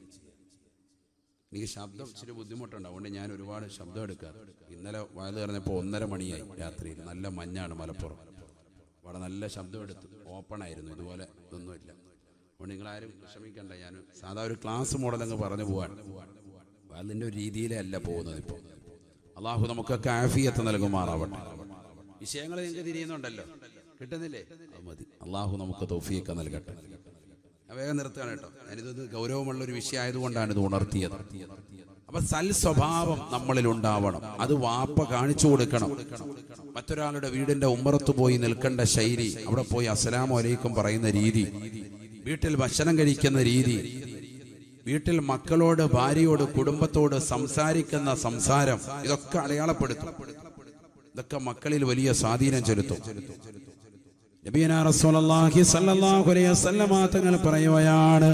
എനിക്ക് ശബ്ദം ഇച്ചിരി ബുദ്ധിമുട്ടുണ്ട് അതുകൊണ്ട് ഞാൻ ഒരുപാട് ശബ്ദം എടുക്കാറ് ഇന്നലെ വയത് പറഞ്ഞപ്പോൾ ഒന്നര മണിയായി രാത്രിയിൽ നല്ല മഞ്ഞാണ് മലപ്പുറം അവിടെ നല്ല ശബ്ദം എടുത്തു ഓപ്പൺ ആയിരുന്നു ഇതുപോലെ ഇതൊന്നുമില്ല അതുകൊണ്ട് നിങ്ങളാരും വിഷമിക്കണ്ട ഞാൻ സാധാ ഒരു ക്ലാസ് മോഡൽ അങ്ങ് പറഞ്ഞു പോവാൻ അതിൻ്റെ ഒരു രീതിയിലേ അല്ല പോകുന്നത് ഇപ്പോൾ അള്ളാഹു നമുക്കൊക്കെ ആഫിയത്ത് നൽകുമാറാവട്ടെ വിഷയങ്ങൾ നിങ്ങൾക്ക് തിരിയുന്നുണ്ടല്ലോ കിട്ടുന്നില്ലേ അത് മതി അള്ളാഹു നമുക്ക് തൗഫിയൊക്കെ നൽകട്ടെ ഞാൻ വേഗം നിർത്തുകയാണ് കേട്ടോ ഞാനിത് ഗൗരവമുള്ള ഒരു വിഷയമായതുകൊണ്ടാണ് ഇത് ഉണർത്തിയത് അപ്പൊ സൽ സ്വഭാവം നമ്മളിൽ ഉണ്ടാവണം അത് വാപ്പ കാണിച്ചു കൊടുക്കണം മറ്റൊരാളുടെ വീടിന്റെ ഉമ്മറത്ത് പോയി നിൽക്കേണ്ട ശൈലി അവിടെ പോയി അസ്സലാമു അലൈക്കും പറയുന്ന രീതി വീട്ടിൽ ഭക്ഷണം കഴിക്കുന്ന രീതി വീട്ടിൽ മക്കളോട് ഭാര്യയോട് കുടുംബത്തോട് സംസാരിക്കുന്ന സംസാരം ഇതൊക്കെ അടയാളപ്പെടുത്തും ഇതൊക്കെ മക്കളിൽ വലിയ സ്വാധീനം ചെലുത്തും നബിയന റസൂലുള്ളാഹി സ്വല്ലല്ലാഹു അലൈഹി വസല്ലമ തങ്ങൾ പറയുകയാണ്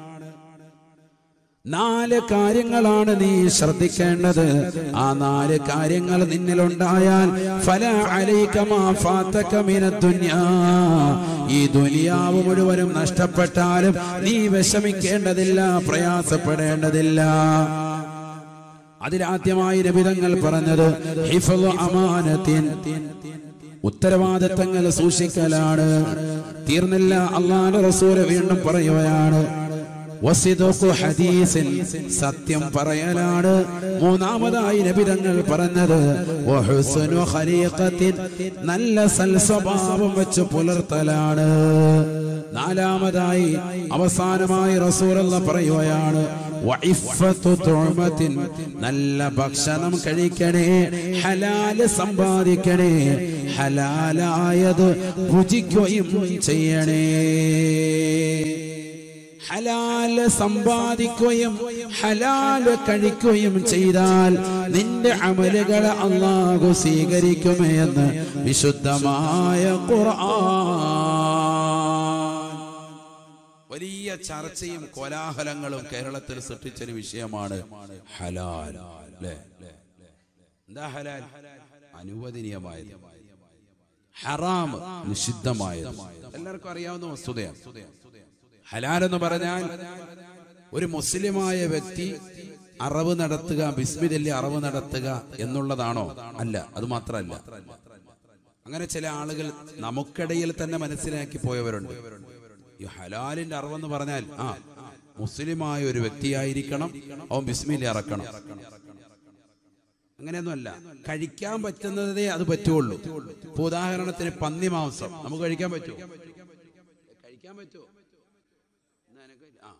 നാല് കാര്യങ്ങളാണ് നീ ശ്രദ്ധിക്കേണ്ടത് ആ നാല് കാര്യങ്ങൾ നിന്നിലുണ്ടായാൽ ഫല അലൈക മാ ഫാതക മിനദ് ദുനിയാ ഈ ദുനിയാവ് മുഴുവനും നഷ്ടപ്പെട്ടാലും നീ വിഷമിക്കേണ്ടതില്ല പ്രയാസപ്പെടേണ്ടതില്ല അതിലാദ്യമായി രബിതങ്ങൾ പറഞ്ഞത് ഹിഫ്ളു അമാനത്തിൻ ഉത്തരവാദിത്തങ്ങൾ സൂക്ഷിക്കലാണ് തീർന്നില്ല അള്ളാഹു റസൂല് വീണ്ടും പറയുകയാണ് വസിദുഖു ഹദീസിൻ സത്യം പറയലാണ് മൂന്നാമതായി നബിതങ്ങൾ പറഞ്ഞത് വഹുസ്നു ഖലീഖത്തിൻ നല്ല സൽസ്വഭാവം വെച്ച് പുലർത്തലാണ് നാലാമതായി അവസാനമായി റസൂലുള്ള പറയുകയാണ് വഇഫ്ഫത്തു തുഅമത്തിൻ നല്ല ഭക്ഷണം കഴിക്കണേ ഹലാല് സമ്പാദിക്കണേ ഹലാലായത് ഭുജിക്കുകയും ചെയ്യണേ ഹലാല് സമ്പാദിക്കുകയും ഹലാല് കഴിക്കുകയും ചെയ്താൽ നിന്റെ അമലുകളെ അള്ളാഹു സ്വീകരിക്കുമേ എന്ന് വിശുദ്ധമായ ഖുർആൻ വലിയ ചർച്ചയും കോലാഹലങ്ങളും കേരളത്തിൽ സൃഷ്ടിച്ചൊരു വിഷയമാണ് ഹലാൽ അല്ലേ എന്താ ഹലാൽ അനുവദനീയമായത് ഹറാം നിഷിദ്ധമായത് എല്ലാവർക്കും അറിയാവുന്ന വസ്തുതയാണ് ഹലാൽ എന്ന് പറഞ്ഞാൽ ഒരു മുസ്ലിമായ വ്യക്തി അറവ് നടത്തുക ബിസ്മിതല്ലി അറവ് നടത്തുക എന്നുള്ളതാണോ അല്ല അത് മാത്രമല്ല അങ്ങനെ ചില ആളുകൾ നമുക്കിടയിൽ തന്നെ മനസ്സിലാക്കി പോയവരുണ്ട് ഈ ഹലാലിന്റെ അറിവെന്ന് പറഞ്ഞാൽ ആ മുസ്ലിമായ ഒരു വ്യക്തിയായിരിക്കണം അവൻ ബിസ്മിൽ ഇറക്കണം അങ്ങനെയൊന്നുമല്ല കഴിക്കാൻ പറ്റുന്നതേ അത് പറ്റുള്ളൂ ഇപ്പൊ ഉദാഹരണത്തിന് പന്നി മാംസം നമുക്ക് കഴിക്കാൻ പറ്റുമോ കഴിക്കാൻ പറ്റുമോ എന്നാ എനക്ക് ആ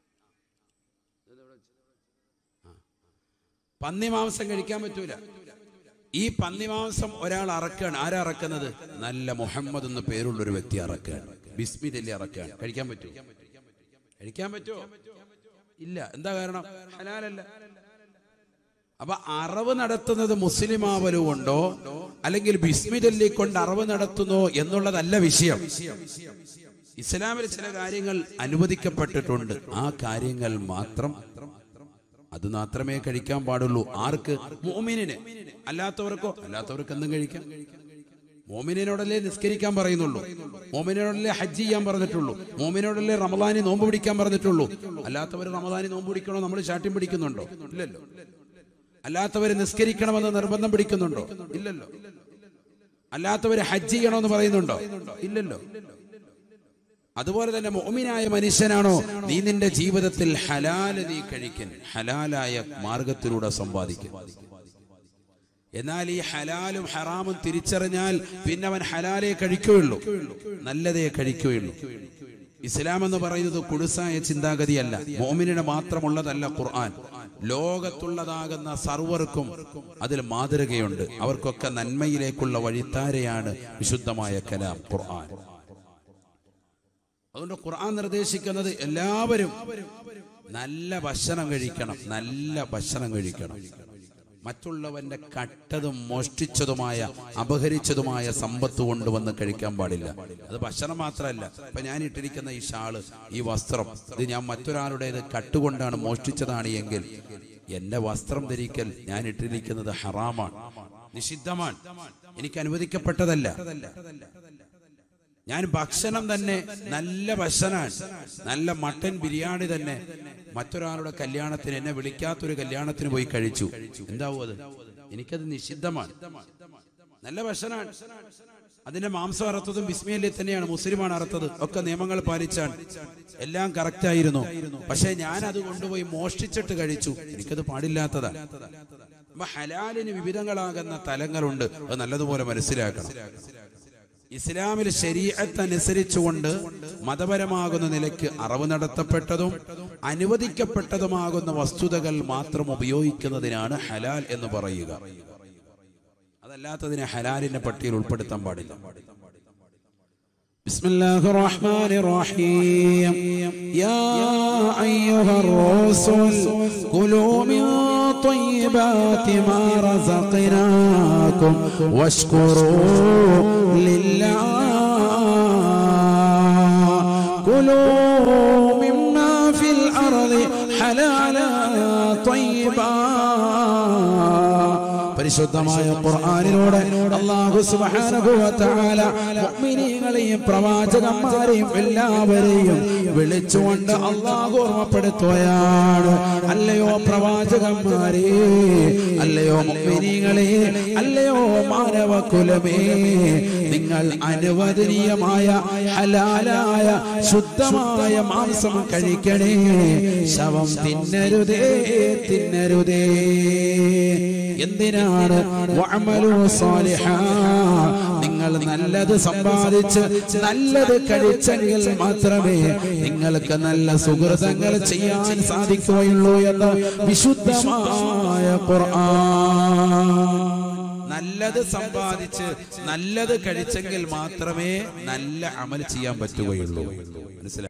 ആ. പന്നി മാംസം കഴിക്കാൻ പറ്റൂല ഈ പന്നി മാംസം ഒരാൾ അറക്കാണ് ആരാ അറക്കുന്നത് നല്ല മുഹമ്മദ് എന്ന പേരുള്ള ഒരു വ്യക്തി അറക്കാണ് ബിസ്മി ചൊല്ലി അറക്കാണ് കഴിക്കാൻ പറ്റുമോ കഴിക്കാൻ പറ്റുമോ ഇല്ല എന്താ കാരണം ഹലാലല്ല അപ്പൊ അറവ് നടത്തുന്നത് മുസ്ലിം ആവലും കൊണ്ടോ അല്ലെങ്കിൽ ബിസ്മി ചൊല്ലിക്കൊണ്ട് അറവ് നടത്തുന്നോ എന്നുള്ളതല്ല വിഷയം ഇസ്ലാമിൽ ചില കാര്യങ്ങൾ അനുവദിക്കപ്പെട്ടിട്ടുണ്ട് ആ കാര്യങ്ങൾ മാത്രം അത് മാത്രമേ കഴിക്കാൻ പാടുള്ളൂ ആർക്ക് മോമിനിന് അല്ലാത്തവർക്കോ അല്ലാത്തവർക്ക് എന്തും കഴിക്കാം മോമിനോടല്ലേ നിസ്കരിക്കാൻ പറയുന്നുള്ളൂ മോമിനോടല്ലേ ഹജ്ജ് ചെയ്യാൻ പറഞ്ഞിട്ടുള്ളൂ മോമിനോടല്ലേ റമദാനി നോമ്പ് പിടിക്കാൻ പറഞ്ഞിട്ടുള്ളൂ അല്ലാത്തവർ റമദാനി നോമ്പ് പിടിക്കണോ നമ്മൾ ശാഠ്യം പിടിക്കുന്നുണ്ടോ ഇല്ലല്ലോ അല്ലാത്തവർ നിസ്കരിക്കണമെന്ന് നിർബന്ധം പിടിക്കുന്നുണ്ടോ ഇല്ലല്ലോ അല്ലാത്തവർ ഹജ്ജ് ചെയ്യണമെന്ന് പറയുന്നുണ്ടോ ഇല്ലല്ലോ അതുപോലെ തന്നെ മോമിനായ മനുഷ്യനാണോ നീ നിന്റെ ജീവിതത്തിൽ ഹലാല് നീ കഴിക്കൻ ഹലാലായ മാർഗത്തിലൂടെ സമ്പാദിക്കും എന്നാൽ ഈ ഹലാലും ഹറാമും തിരിച്ചറിഞ്ഞാൽ പിന്നെ അവൻ ഹലാലേ കഴിക്കുകയുള്ളൂ നല്ലതേ കഴിക്കുകയുള്ളൂ ഇസ്ലാം എന്ന് പറയുന്നത് കുടുസായ ചിന്താഗതിയല്ല മോമിനിന് മാത്രമുള്ളതല്ല ഖുർആൻ ലോകത്തുള്ളതാകുന്ന സർവർക്കും അതിൽ മാതൃകയുണ്ട് അവർക്കൊക്കെ നന്മയിലേക്കുള്ള വഴിത്താരയാണ് വിശുദ്ധമായ കലാം ഖുർആൻ അതുകൊണ്ട് ഖുർആൻ നിർദ്ദേശിക്കുന്നത് എല്ലാവരും നല്ല ഭക്ഷണം കഴിക്കണം നല്ല ഭക്ഷണം കഴിക്കണം മറ്റുള്ളവന്റെ കട്ടതും മോഷ്ടിച്ചതുമായ അപഹരിച്ചതുമായ സമ്പത്ത് കൊണ്ടുവന്ന് കഴിക്കാൻ പാടില്ല അത് ഭക്ഷണം മാത്രമല്ല ഇപ്പൊ ഞാൻ ഇട്ടിരിക്കുന്ന ഈ ഷാള് ഈ വസ്ത്രം ഇത് ഞാൻ മറ്റൊരാളുടേത് കട്ടുകൊണ്ടാണ് മോഷ്ടിച്ചതാണ് എങ്കിൽ എന്റെ വസ്ത്രം ധരിക്കൽ ഞാൻ ഇട്ടിരിക്കുന്നത് ഹറാമാണ് നിഷിദ്ധമാണ് എനിക്ക് അനുവദിക്കപ്പെട്ടതല്ല ഞാൻ ഭക്ഷണം തന്നെ നല്ല ഭക്ഷണമാണ് നല്ല മട്ടൻ ബിരിയാണി തന്നെ മറ്റൊരാളുടെ കല്യാണത്തിന് എന്നെ വിളിക്കാത്തൊരു കല്യാണത്തിന് പോയി കഴിച്ചു എന്താവും അത് എനിക്കത് നിഷിദ്ധമാണ് നല്ല ഭക്ഷണമാണ് അതിന്റെ മാംസം അറുത്തതും ബിസ്മിയല്ലേ തന്നെയാണ് മുസ്ലിമാണ് അറുത്തത് ഒക്കെ നിയമങ്ങൾ പാലിച്ചാണ് എല്ലാം കറക്റ്റ് ആയിരുന്നു പക്ഷെ ഞാൻ അത് കൊണ്ടുപോയി മോഷ്ടിച്ചിട്ട് കഴിച്ചു എനിക്കത് പാടില്ലാത്തതാണ് അപ്പൊ ഹലാലിന് വിവിധങ്ങളാകുന്ന തലങ്ങളുണ്ട് അത് നല്ലതുപോലെ മനസ്സിലാക്കണം ഇസ്ലാമിൽ ശരീരത്തനുസരിച്ചുകൊണ്ട് മതപരമാകുന്ന നിലയ്ക്ക് അറിവ് നടത്തപ്പെട്ടതും അനുവദിക്കപ്പെട്ടതുമാകുന്ന വസ്തുതകൾ മാത്രം ഉപയോഗിക്കുന്നതിനാണ് ഹലാൽ എന്ന് പറയുക അതല്ലാത്തതിനെ ഹലാലിന്റെ പട്ടികയിൽ ഉൾപ്പെടുത്താൻ പാടില്ല بسم الله الرحمن الرحيم يا أيها الرسل كلوا من طيبات ما رزقناكم واشكروا لله كلوا مما في الأرض حلالا طيبا പരിശുദ്ധമായ ഖുർആനിലൂടെ അല്ലാഹു സുബ്ഹാനഹു വ തആല മുഅ്മിനീങ്ങളെയും പ്രവാചകന്മാരെയും എല്ലാവരെയും വിളിച്ചുകൊണ്ട് അല്ലാഹു ഓർമ്മപ്പെടുത്തുകയാണ് അല്ലയോ പ്രവാചകന്മാരെ അല്ലയോ മുഅ്മിനീങ്ങളെ അല്ലയോ മാനവ കുലമേ നിങ്ങൾ അനുവദനീയമായ ഹലാലായ ശുദ്ധമായ മാംസം കഴിക്കണേ ശവം തിന്നരുതേ തിന്നരുതേ എന്തിനാണ് വഅമലു സാലിഹാ നിങ്ങൾ നല്ലത് സമ്പാദിച്ച് നല്ലത് കഴിച്ചെങ്കിൽ മാത്രമേ നിങ്ങൾക്ക് നല്ല സുഹൃതങ്ങൾ ചെയ്യാൻ സാധിക്കുകയുള്ളൂ എന്ന് വിശുദ്ധമായ ഖുർആൻ നല്ലത് സമ്പാദിച്ച് നല്ലത് കഴിച്ചെങ്കിൽ മാത്രമേ നല്ല അമൽ ചെയ്യാൻ പറ്റുകയുള്ളൂ മനസ്സിലായി